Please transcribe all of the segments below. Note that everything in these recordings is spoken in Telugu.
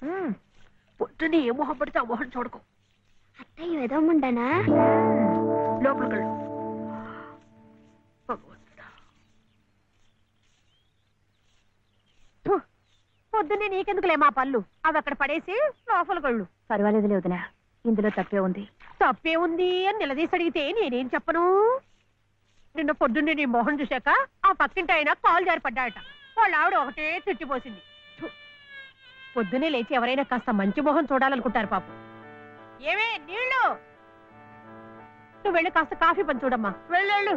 పొద్దునే ఏ మొహం పడితే ఆ మొహం చూడకు అత్తయ్య ఎదవమంటానా లోపలికి వెళ్ళు భగవంతుడా. థు, పొద్దున్నే నీకెందుకులే మా పళ్ళు అవి అక్కడ పడేసి లోపలికి వెళ్ళు పర్వాలేదు వదినా ఇందులో తప్పే ఉంది తప్పే ఉంది అని నిలదీసి అడిగితే నేనేం చెప్పను నిన్న పొద్దున్నే నీ మొహం చూశాక ఆ పక్కింటి ఆయన కాలు జారిపడ్డాయట వాళ్ళ ఆవిడ ఒకటే తిట్టిపోసింది థు. పొద్దున్నే లేచి ఎవరైనా కాస్త మంచి మొహం చూడాలనుకుంటారు పాపం ఏమే నీళ్ళు నువ్వు వెళ్ళి కాస్త కాఫీ పని చూడమ్మా వెళ్ళు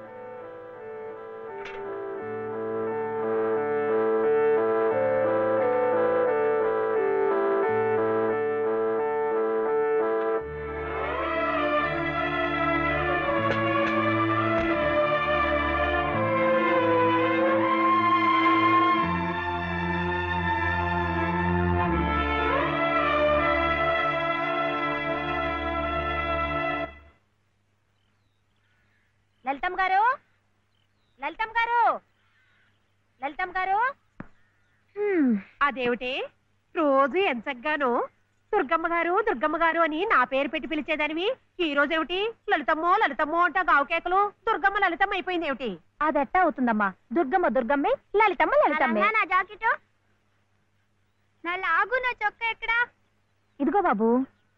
లలితమ్మ గారు లలితమ్మ గారు లలితమ్మ గారు అదేమిటి రోజు ఎంచగ్గాను దుర్గమ్మ గారు దుర్గమ్మ గారు అని నా పేరు పెట్టి పిలిచేదానివి ఈ రోజు ఏమిటి లలితమ్మో లలితమ్మో అంటా గావుకేకలు దుర్గమ్మ లలితమ్మ అయిపోయింది ఏమిటి అదెట్టా అవుతుందమ్మా దుర్గమ్మ దుర్గమ్మే లలితమ్మ లలితమ్మే నా జాకెట్ నా లాగు నా చొక్క ఎక్కడా ఇదిగో బాబు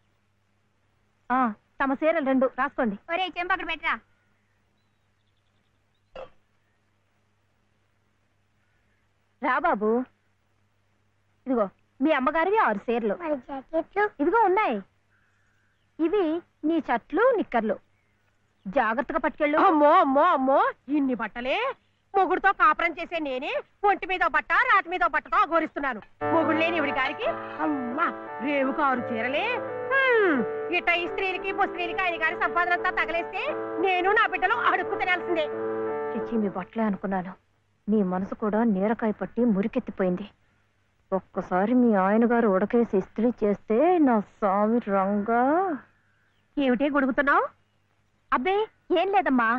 ఆ తమ చీరలు రెండు రాసుకోండి ఒరే చెంప అక్కడ పెట్టరా రా బాబు ఇదిగో మీ అమ్మగారివి ఆరు చీరలు మరి జాకెట్లు ఇదిగో ఉన్నాయి ఇవి నీ చట్లు నిక్కర్లు జాగ్రత్తగా పట్టుకెళ్ళు అమ్మో అమ్మో అమ్మో ఇన్ని బట్టలే మొగుడుతో కాపురం చేసే నేనే ఒంటి మీద ఓ బట్ట రాటి మీద ఓ బట్టతో అఘోరిస్తున్నాను మొగుడు లేని ఇవిడి గారికి అమ్మా రేవు కారు చీరలే హ్మ్, ఇట్ట ఈ స్త్రీలకి ముస్త్రీలకి ఆయన గారి సంపాదన అంతా తగలేస్తే నేను నా బిడ్డలు అడుక్కు తినాల్సిందే చిచ్చి మీ బట్టలే అనుకున్నాను నీ మనసు కూడా నీరకాయ పట్టి మురికెత్తిపోయింది ఒక్కసారి మీ ఆయన గారు ఉడకేసి ఇస్త్రీ చేస్తే నా స్వామి రంగా ఏమిటే గొడుగుతున్నావు అబ్బే ఏం లేదమ్మా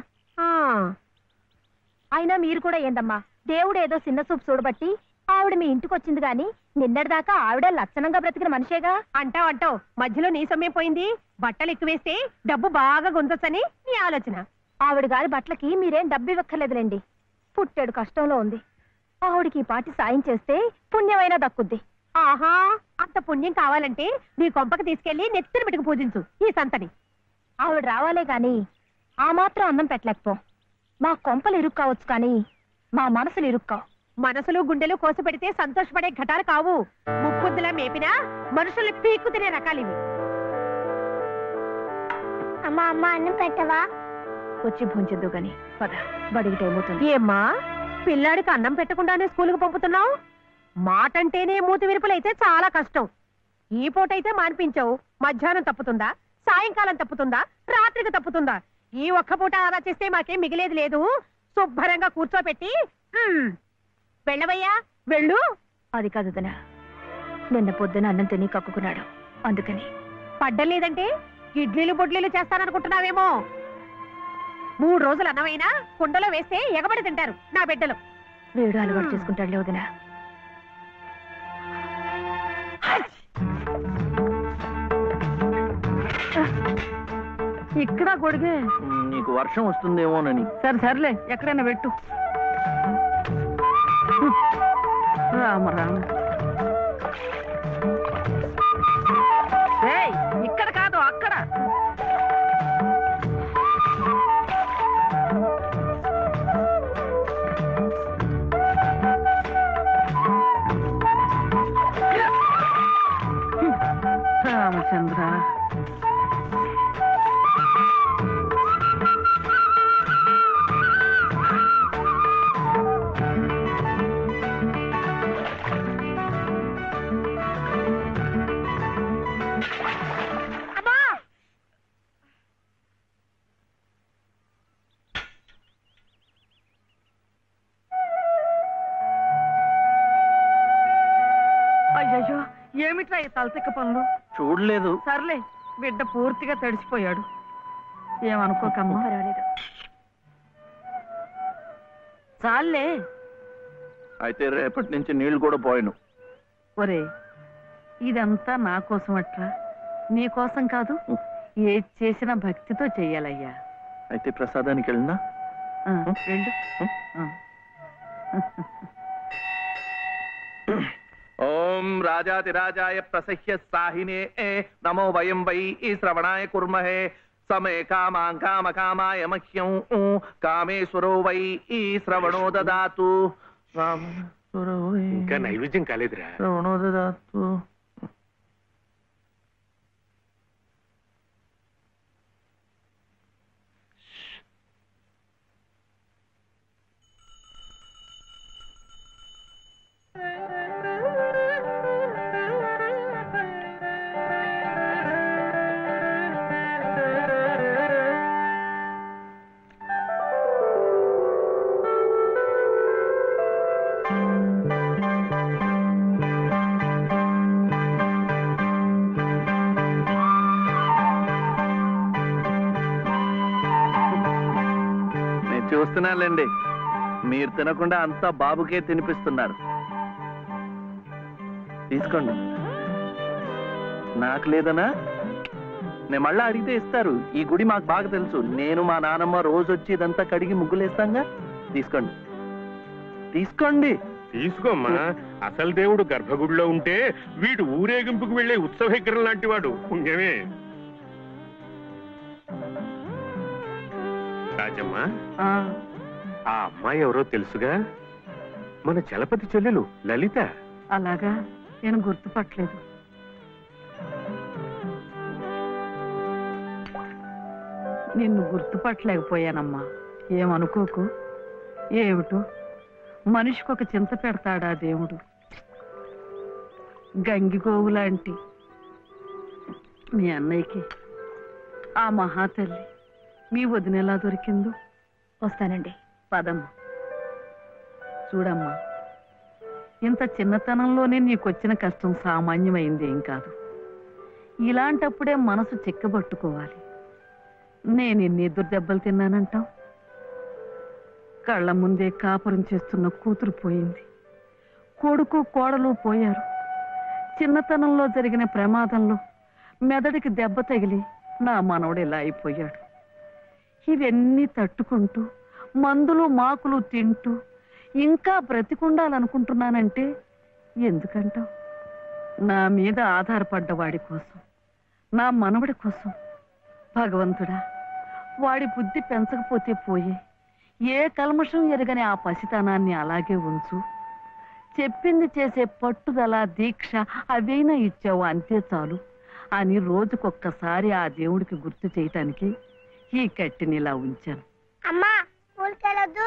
అయినా మీరు కూడా ఏందమ్మా దేవుడు ఏదో చిన్న చూపు చూడబట్టి ఆవిడ మీ ఇంటికి వచ్చింది గాని నిన్నటిదాకా ఆవిడ లక్షణంగా బ్రతికిన మనిషేగా అంటావు అంటావు మధ్యలో నీ సమయం పోయింది బట్టలు ఎక్కువేస్తే డబ్బు బాగా గుంజొచ్చని నీ ఆలోచన ఆవిడ గారి బట్టలకి మీరేం డబ్బు ఇవ్వక్కర్లేదులేండి పుట్టాడు కష్టంలో ఉంది ఆవిడకి ఈ పాటి సాయం చేస్తే పుణ్యమైనా దక్కుద్ది ఆహా అంత పుణ్యం కావాలంటే నీ కొంపకి తీసుకెళ్లి నెత్తిన పెట్టుకు పూజించు ఈ సంతని ఆవిడ రావాలే గాని ఆ మాత్రం అన్నం పెట్టలేకపో మా కొంపలు ఇరుక్కు కావచ్చు కానీ మా మనసులు ఇరుక్కావు మనసులు గుండెలు కోసి పెడితే సంతోషపడే ఘటాలు కావు ముప్పుద్దులా మేపినా మనుషుల్ని పీక్కు తినే రకాలివి అమ్మ అమ్మ అన్నం పెట్టవా వచ్చి భుంచొద్దు గాని పద బడికి టైం అవుతుంది ఏమ్మా పిల్లాడికి అన్నం పెట్టకుండానే స్కూలుకు పంపుతున్నావు మాటంటేనే మూతి విరుపులైతే చాలా కష్టం ఈ పూటైతే మాన్పించావు మధ్యాహ్నం తప్పుతుందా సాయంకాలం తప్పుతుందా రాత్రికి తప్పుతుందా ఈ ఒక్క పూట ఆదా చేస్తే మాకేం మిగిలేది లేదు శుభ్రంగా కూర్చోపెట్టి "ఉమ్, వెళ్ళవయ్యా వెళ్ళు అది కాదు వదినా. నిన్న పొద్దున అన్నం తిని కక్కుకున్నాడు అందుకని పడ్డం లేదంటే ఇడ్లీలు బొడ్లీలు చేస్తాననుకుంటున్నావేమో మూడు రోజులు అన్నమైనా కుండలో వేస్తే ఎగబడి తింటారు నా బిడ్డలు వేడు అలవాటు చేసుకుంటాడు వదినా ఇక్కడ గొడిగే నీకు వర్షం వస్తుందేమోనని సరే సర్లే ఎక్కడైనా పెట్టు రామ రామ ఏయ్, ఇక్కడ కాదు అక్కడ రామచంద్ర అమ్మా అయ్యయ్యో ఏమిట్రా ఈ తలతిక్క పనులు చూడలేదు సర్లే బిడ్డ పూర్తిగా తడిసిపోయాడు ఏమనుకోకమ్మా పర్వాలేదు చాలే అయితే రేపటి నుంచి నీళ్లు కూడా పోయను ఒరే ఇదంతా నా కోసం అట్రా నీ కోసం కాదు ఏది చేసినా భక్తితో చెయ్యాలయ్యా అయితే ప్రసాదానికి వెళ్ళినా ఆ, వెళ్ళు ఆ. ఓం రాజాతిరాజాయ ప్రసహ్య సాహినే నమో వయం వై ఈ శ్రవణాయ కుర్మహే సమే కామాం కామ కామాయ మహ్యం ఊ, కామేశ్వరో వై ఈ శ్రవణో దదాతు కామేశ్వరో వై ఇంకా నైవేద్యం కాలేదురా శ్రవణో దదాతు నేను చూస్తున్నానులేండి మీరు తినకుండా అంతా బాబుకే తినిపిస్తున్నారు తీసుకోండి నాకు లేదనా నేను మళ్ళా అడిగితే ఇస్తారు ఈ గుడి మాకు బాగా తెలుసు నేను మా నానమ్మ రోజు వచ్చి ఇదంతా కడిగి ముగ్గులేస్తాంగా తీసుకోండి తీసుకోండి తీసుకోమ్మా అసలు దేవుడు గర్భగుడిలో ఉంటే వీడు ఊరేగింపుకు వెళ్లే ఉత్సవ విగ్రహం లాంటి వాడు పుణ్యమే రాజమ్మా ఆ, ఆ అమ్మాయి ఎవరో తెలుసుగా మన చలపతి చెల్లెలు లలిత అలాగా నేను గుర్తుపట్టలేదు నిన్ను గుర్తుపట్టలేకపోయానమ్మా ఏమనుకోకు ఏమిటో మనిషికి ఒక చింత పెడతాడా దేవుడు గంగిగోవు లాంటి మీ అన్నయ్యకి ఆ మహాతల్లి మీ వదిన ఎలా దొరికిందో వస్తానండి పదమ్మ చూడమ్మా ఇంత చిన్నతనంలోనే నీకొచ్చిన కష్టం సామాన్యమైంది ఏం కాదు ఇలాంటప్పుడే మనసు చిక్కబట్టుకోవాలి నేను ఎన్ని ఎదురు దెబ్బలు తిన్నానంటావు కళ్ళ ముందే కాపురం చేస్తున్న కూతురు పోయింది కొడుకు కోడలు పోయారు చిన్నతనంలో జరిగిన ప్రమాదంలో మెదడికి దెబ్బ తగిలి నా మనవడు ఇలా అయిపోయాడు ఇవన్నీ తట్టుకుంటూ మందులు మాకులు తింటూ ఇంకా బ్రతికుండాలనుకుంటున్నానంటే ఎందుకంటావు నా మీద ఆధారపడ్డ వాడి కోసం నా మనవడి కోసం భగవంతుడా వాడి బుద్ధి పెంచకపోతే పోయే ఏ కల్మషం ఎరగని ఆ పసితనాన్ని అలాగే ఉంచు చెప్పింది చేసే పట్టుదల దీక్ష అవైనా ఇచ్చావు అంతే చాలు అని రోజుకొక్కసారి ఆ దేవుడికి గుర్తు చేయటానికి ఈ కట్టిని ఇలా ఉంచాను అమ్మా స్కూల్కి వెళ్ళొద్దు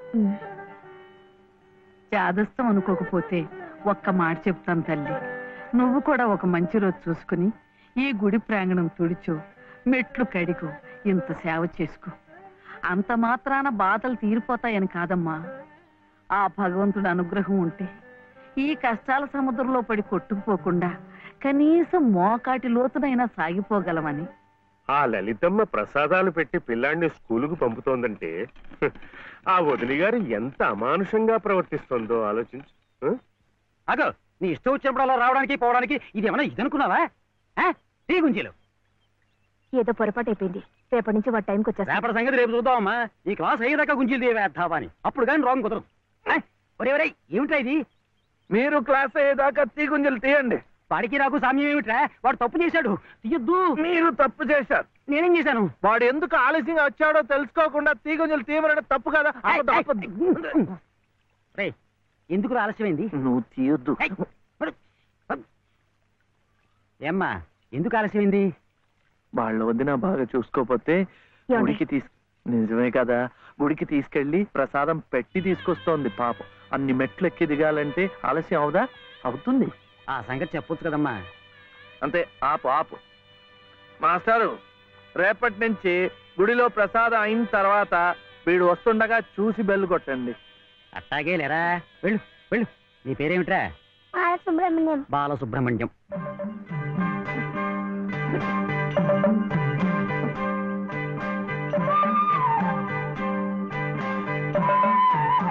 చాదస్తం అనుకోకపోతే ఒక్క మాట చెప్తాను తల్లి నువ్వు కూడా ఒక మంచి రోజు చూసుకుని ఈ గుడి ప్రాంగణం తుడిచో మెట్లు కడిగో ఇంత సేవ చేసుకో అంత మాత్రాన బాధలు తీరిపోతాయని కాదమ్మా ఆ భగవంతుడి అనుగ్రహం ఉంటే ఈ కష్టాల సముద్రంలో పడి కొట్టుకుపోకుండా కనీసం మోకాటి లోతునైనా సాగిపోగలమని ఆ లలితమ్మ ప్రసాదాలు పెట్టి పిల్లాడిని స్కూలుకు పంపుతోందంటే హ్, ఆ వదిలి గారు ఎంత అమానుషంగా ప్రవర్తిస్తోందో ఆలోచించు హ? అగో నీ ఇష్టం వచ్చినప్పుడు అలా రావడానికి పోవడానికి ఇది ఏమన్నా ఇది అనుకున్నావా ఆ? టీ గుంజీలు ఏదో పొరపాటు అయిపోయింది రేపటి నుంచి వాడి టైంకి వచ్చేస్తా రేపటి సంగతి రేపు చూద్దామమ్మా ఈ క్లాస్ అయ్యేదాకా గుంజీలు తీవేద్దావా అని అప్పుడు కానీ రాంగ్ కుదరదు ఆ? ఒరే ఒరే ఏమిట్రా ఇది మీరు క్లాస్ అయ్యేదాకా తీగుంజలు తీయండి వాడికి నాకు సామ్యం ఏమిట్రా వాడు తప్పు చేశాడు తీయద్దు మీరు తప్పు చేశారు నేనేం చేశాను వాడు ఎందుకు ఆలస్యంగా వచ్చాడో తెలుసుకోకుండా తీగుంజలు తీయమనడం తప్పు కదా ఆపొద్దు, ఆపొద్దు. రే ఎందుకు ఆలస్యమైంది నువ్వు తీయొద్దు ఏయ్, పడు. పడు. ఏమ్మా ఎందుకు ఆలస్యమైంది వాళ్ళ వదిన బాగా చూసుకోపోతే ఏమండి? గుడికి తీసు నిజమే కదా గుడికి తీసుకెళ్లి ప్రసాదం పెట్టి తీసుకొస్తోంది పాపం అన్ని మెట్లు ఎక్కి దిగాలంటే ఆలస్యం అవుదా అవుతుంది ఆ సంగతి చెప్పొచ్చు కదమ్మా అంతే ఆపు ఆపు మాస్టారు రేపటి నుంచి గుడిలో ప్రసాదం అయిన తర్వాత వీడు వస్తుండగా చూసి బెల్లు కొట్టండి అట్టాగే లేరా వెళ్ళు వెళ్ళు నీ పేరేమిట్రా బాలసుబ్రహ్మణ్యం బాలసుబ్రహ్మణ్యం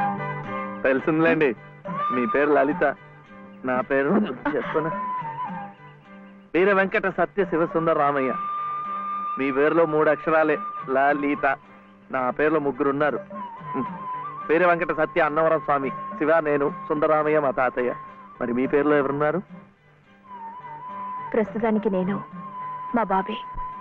తెలిసిందిలేండి మీ పేరు లలిత నా పేరు చెప్పునా వీర వెంకట సత్య శివసుందర రామయ్య మీ పేరులో మూడు అక్షరాలే లలిత నా పేరులో ముగ్గురు ఉన్నారు హ్మ్. వీర వెంకట సత్య అన్నవరం స్వామి శివ నేను సుందరామయ్య మా తాతయ్య మరి మీ పేరులో ఎవరున్నారు ప్రస్తుతానికి నేను మా బాబే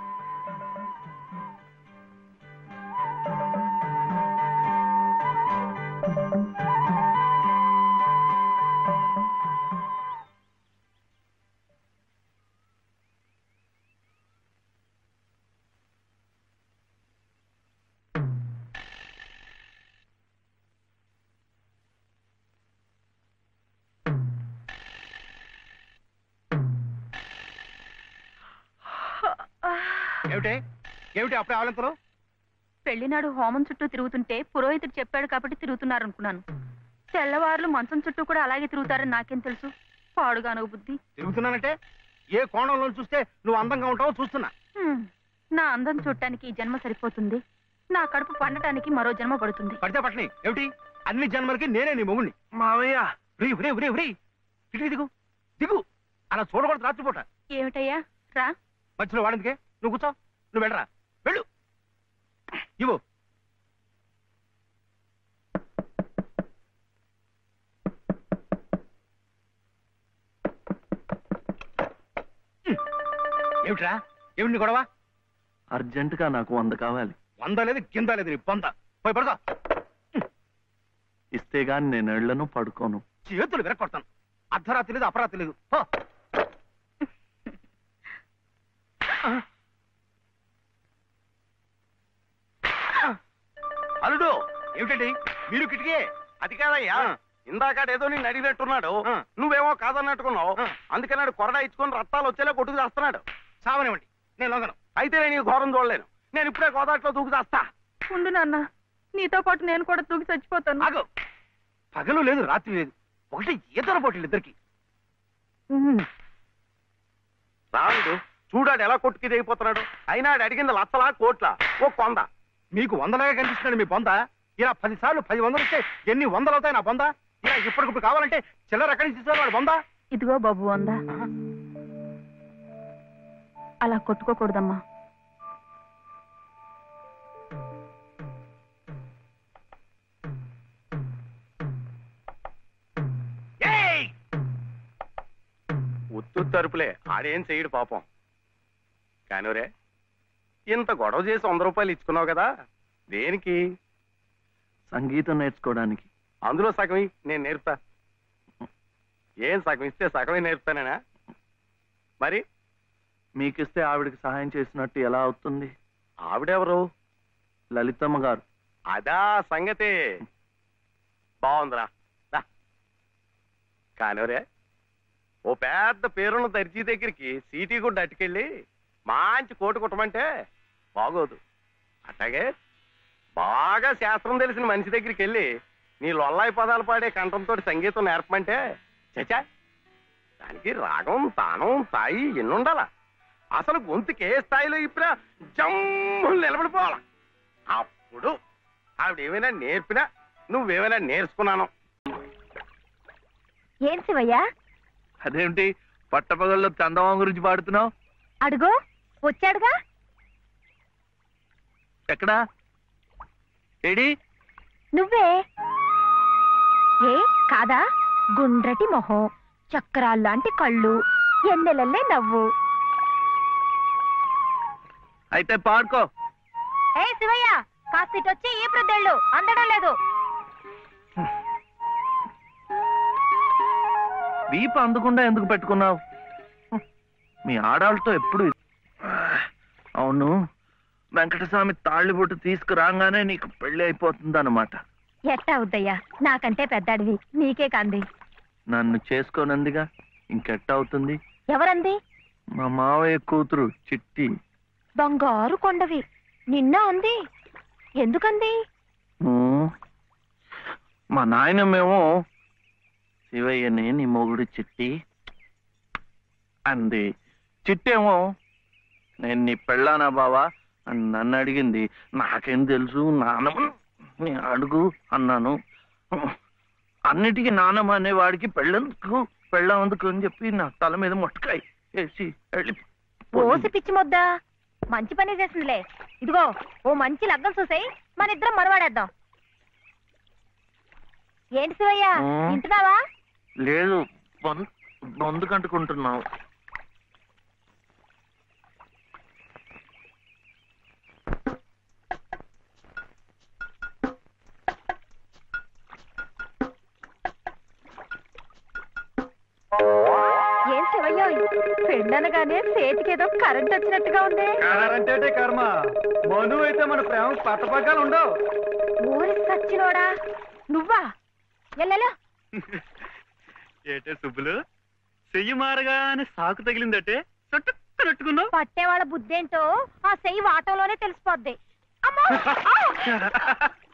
ఏమిటి ఏమిటి అప్పుడే ఆవలింతలు పెళ్లినాడు హోమం చుట్టూ తిరుగుతుంటే పురోహితుడు చెప్పాడు కాబట్టి తిరుగుతున్నారు అనుకున్నాను తెల్లవారులు మంచం చుట్టూ కూడా అలాగే తిరుగుతారని నాకేం తెలుసు పాడుగాను బుద్ధి తిరుగుతున్నానంటే ఏ కోణంలో చూస్తే నువ్వు అందంగా ఉంటావో చూస్తున్నా హ్మ్. నా అందం చూడటానికి ఈ జన్మ సరిపోతుంది నా కడుపు పండటానికి మరో జన్మ పడుతుంది పడితే పట్టని ఏమిటి అన్ని జన్మలకి నేనే నీ మొగుణ్ణి మావయ్య రీ రీ రీ రీ ఇటు దిగు దిగు అలా చూడకూడదు రాత్రిపూట ఏమిటయ్యా రా మధ్యలో వాడిందికే నువ్వు కూర్చో నువ్వు వెళ్ళరా వెళ్ళు ఇవ్వు ఏమిట్రా ఏమిటి నీ గొడవ అర్జెంటుగా నాకు వంద కావాలి వంద లేదు కింద లేదు నీ పొంద పోయి పడుకో ఇస్తే గాని నేను ఎళ్లను పడుకోను చేతులు విరక్కొడతాను అర్ధరాత్రి లేదు అపరాత్రి లేదు పో. అల్లుడు ఏమిటండి మీరు కిటికీ అది కాదయ్యా ఇందాక ఏదో నేను అడిగినట్టున్నాడు ఆ. నువ్వేమో కాదన్నట్టుకున్నావు ఆ. అందుకన్నాడు కొరడా ఇచ్చుకొని రక్తాలు వచ్చేలా కొట్టుకు చేస్తున్నాడు సావనివ్వండి నేను లొంగను అయితే నేను ఈ ఘోరం చూడలేను నేను ఇప్పుడే గోదాట్లో దూకు చేస్తా ఉండు నాన్న నీతో పాటు నేను కూడా తూగి చచ్చిపోతాను ఆగు పగలు లేదు రాత్రి లేదు ఒకటి ఈతర పోటీలు ఇద్దరికి రాముడు చూడాడు ఎలా కొట్టుకి దిగిపోతున్నాడు అయినా ఆడు అడిగింది లచ్చలా కోట్ల ఓ కొంద మీకు వందలాగా కనిపిస్తున్నాడు మీ బొంద ఇలా పది సార్లు పది వందలు వస్తే ఎన్ని వందలు అవుతాయి నా బొంద ఇలా ఇప్పటికిప్పుడు కావాలంటే చిల్లర ఎక్కడి నుంచి తీసుకోవాలి వాడు బొంద ఇదిగో బాబు అందా అలా కొట్టుకోకూడదమ్మా ఏయ్! ఉత్తు తరుపులే ఆడేం చెయ్యడు పాపం కానివరే ఇంత గొడవ చేసి వంద రూపాయలు ఇచ్చుకున్నావు కదా దేనికి సంగీతం నేర్చుకోవడానికి అందులో సగం ఇయ్యి, నేను నేర్పుతా ఏం సగం ఇస్తే సగమే నేర్పుతానేనా మరి మీకిస్తే ఆవిడకి సహాయం చేసినట్టు ఎలా అవుతుంది ఆవిడెవరు లలితమ్మ గారు అదా సంగతి బాగుందిరా దా. కానివరే ఓ పెద్ద పేరున్న దర్జీ దగ్గరికి సీటీ కూడా అట్టుకెళ్ళి మంచి కోటు కుట్టమంటే బాగోదు అట్లాగే బాగా శాస్త్రం తెలిసిన మనిషి దగ్గరికి వెళ్ళి నీ లొల్లాయి పదాలు పాడే కంఠంతో సంగీతం నేర్పమంటే చచా దానికి రాగం తానం తాయి ఎన్నుండాలా అసలు గొంతుకి ఏ స్థాయిలో ఇప్పుడా జమ్ము నిలబడిపోవాలా అప్పుడు ఆవిడ ఏమైనా నేర్పినా నువ్వేమైనా నేర్చుకున్నాను ఏం శివయ్యా అదేమిటి పట్టపగల్లో చందమామ గురించి పాడుతున్నావు అడుగో వచ్చాడుగా ఎక్కడా ఏడి నువ్వే ఏ కాదా గుండ్రటి మొహం చక్రాల్లాంటి కళ్ళు ఎన్నెలల్లే నవ్వు అయితే పాడుకో ఏ శివయ్య కాస్త వచ్చి ఈ ప్రద్దెళ్ళు అందడం లేదు వీపు అందకుండా ఎందుకు పెట్టుకున్నావు మీ ఆడాళ్ళతో ఎప్పుడు ఇది. అవును వెంకటస్వామి తాళ్ళిబొట్టు తీసుకురాగానే నీకు పెళ్లి అయిపోతుంది అనమాట ఎట్టా అవుద్దయ్యా నాకంటే పెద్దాడివి నీకే కంది నన్ను చేసుకోనందిగా ఇంకెట్ట అవుతుంది ఎవరంది మా మావయ్య కూతురు చిట్టి బంగారు కొండవి నిన్న అంది ఎందుకంది ఊ, మా నాయనమేమో శివయ్యని నీ మొగుడు చిట్టి అంది చిట్టేమో నేను నీ పెళ్ళానా బావా అని నన్ను అడిగింది నాకేం తెలుసు నానమ్మ నీ అడుగు అన్నాను అన్నిటికీ నానమ్మ అనేవాడికి పెళ్ళందుకు పెళ్ళందుకు అని చెప్పి నా తల మీద మొట్టకాయి వేసి వెళ్ళి ఓసి పిచ్చి మొద్దా మంచి పని చేసిందిలే ఇదిగో ఓ మంచి లగ్గం చూసాయి మన ఇద్దరం మనవాడేద్దాం ఏంటి శివయ్య ఆ? వింటున్నావా లేదు బొందు బొందు కంటుకుంటున్నావు ఏం శివయ్య పెండనగానే చేతికి ఏదో కరెంట్ వచ్చినట్టుగా ఉంది అంటే కర్మ మను అయితే మన ప్రేమ పట్టపగ్గాలు ఉండవు ఊరి సచ్చినోడా నువ్వా ఎల్లెలో ఏటే సుబ్బులు చెయ్యి మారగానే సాకు తగిలిందటే చుట్టుకున్నట్టుకున్నావు పట్టేవాళ్ళ బుద్ధేంటో ఆ చెయ్యి వాటంలోనే తెలిసిపోద్ది అమ్మో! ఆ!